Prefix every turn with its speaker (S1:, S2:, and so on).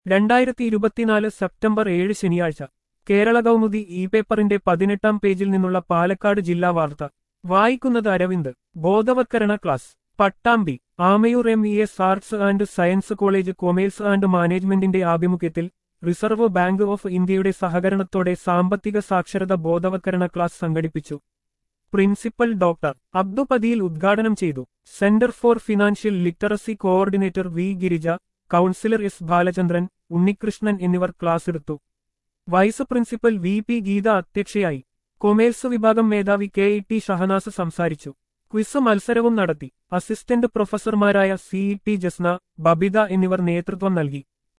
S1: രണ്ടായിരത്തി ഇരുപത്തിനാല് സെപ്റ്റംബർ ഏഴ് ശനിയാഴ്ച കേരള കൗമുദി ഇ പേപ്പറിന്റെ പതിനെട്ടാം പേജിൽ നിന്നുള്ള പാലക്കാട് ജില്ലാ വാർത്ത വായിക്കുന്നത് അരവിന്ദ് ബോധവത്കരണ class Pattambi Amayur M E S arts and science college commerce and മാനേജ്മെന്റിന്റെ ആഭിമുഖ്യത്തിൽ റിസർവ് ബാങ്ക് ഓഫ് ഇന്ത്യയുടെ സഹകരണത്തോടെ സാമ്പത്തിക സാക്ഷരത ബോധവത്കരണ ക്ലാസ് സംഘടിപ്പിച്ചു പ്രിൻസിപ്പൽ ഡോക്ടർ അബ്ദു പതിയിൽ ഉദ്ഘാടനം ചെയ്തു centre for financial literacy coordinator V Girija councillor S Balachandran Unnikrishnan എന്നിവർ ക്ലാസ് എടുത്തു vice principal V P Geetha അധ്യക്ഷയായി കൊമേഴ്സ് വിഭാഗം മേധാവി കെ ഇ ടി ഷഹനാസ് സംസാരിച്ചു ക്വിസ് മത്സരവും നടത്തി അസിസ്റ്റന്റ് പ്രൊഫസർമാരായ C E T Jasna Babitha എന്നിവർ നേതൃത്വം നൽകി